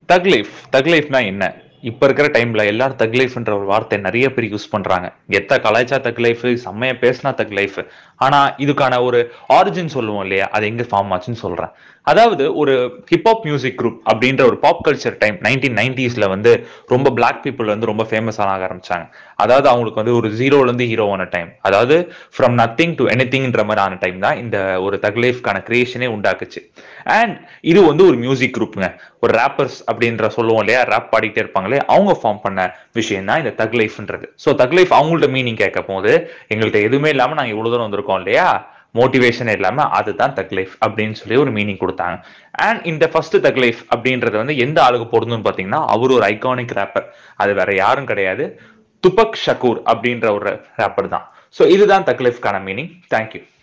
தக் லைஃப் தக் லைஃப்னா என்ன இப்ப இருக்கிற டைம்ல எல்லாரும் தக் லைஃப்ன்ற ஒரு வார்த்தை நிறைய பேர் யூஸ் பண்றாங்க எத்த கலாய்ச்சா தக் லைஃப் செம்மையா பேசினா தக் லைஃப் ஆனா இதுக்கான ஒரு ஆரிஜின் சொல்லுவோம் இல்லையா அது எங்க ஃபார்ம் ஆச்சுன்னு சொல்றேன் அதாவது ஒரு ஹிப்ஹாப் மியூசிக் குரூப் அப்படின்ற ஒரு பாப் கல்ச்சர் டைம் நைன்டீன் நைன்டிஸ்ல வந்து ரொம்ப பிளாக் பீப்புள் வந்து ரொம்ப ஃபேமஸ் ஆக ஆரம்பிச்சாங்க அதாவது அவங்களுக்கு வந்து ஒரு ஜீரோல இருந்து ஹீரோவான டைம் அதாவது ஃப்ரம் நத்திங் டு எனிதிங்ன்ற மாதிரி ஆன டைம் தான் இந்த ஒரு தக்லைஃப்கான கிரியேஷனே உண்டாக்குச்சு அண்ட் இது வந்து ஒரு மியூசிக் குரூப்புங்க ஒரு ரேப்பர்ஸ் அப்படின்ற சொல்லுவோம் இல்லையா ரேப் பாடிட்டே இருப்பாங்களே அவங்க ஃபார்ம் பண்ண விஷயம் தான் இந்த தக் லைஃப்ன்றது ஸோ தக் லைஃப் அவங்கள்ட்ட மீனிங் கேட்க போது எங்கள்கிட்ட எதுவுமே இல்லாம நாங்க இவ்வளவு தூரம் வந்திருக்கோம் இல்லையா மோட்டிவேஷன் இல்லாம அதுதான் தக் லைஃப் அப்படின்னு சொல்லி ஒரு மீனிங் கொடுத்தாங்க அண்ட் இந்த ஃபர்ஸ்ட் தக் லைஃப் அப்படின்றது வந்து எந்த ஆளுக்கு பொருந்தும்னு பாத்தீங்கன்னா அவர் ஒரு ஐகானிக் ரேப்பர் அது வேற யாரும் கிடையாது துபக் ஷக்கூர் அப்படின்ற ஒரு ரேப்பர் தான் ஸோ இதுதான் தக் லைஃப்கான மீனிங் தேங்க்யூ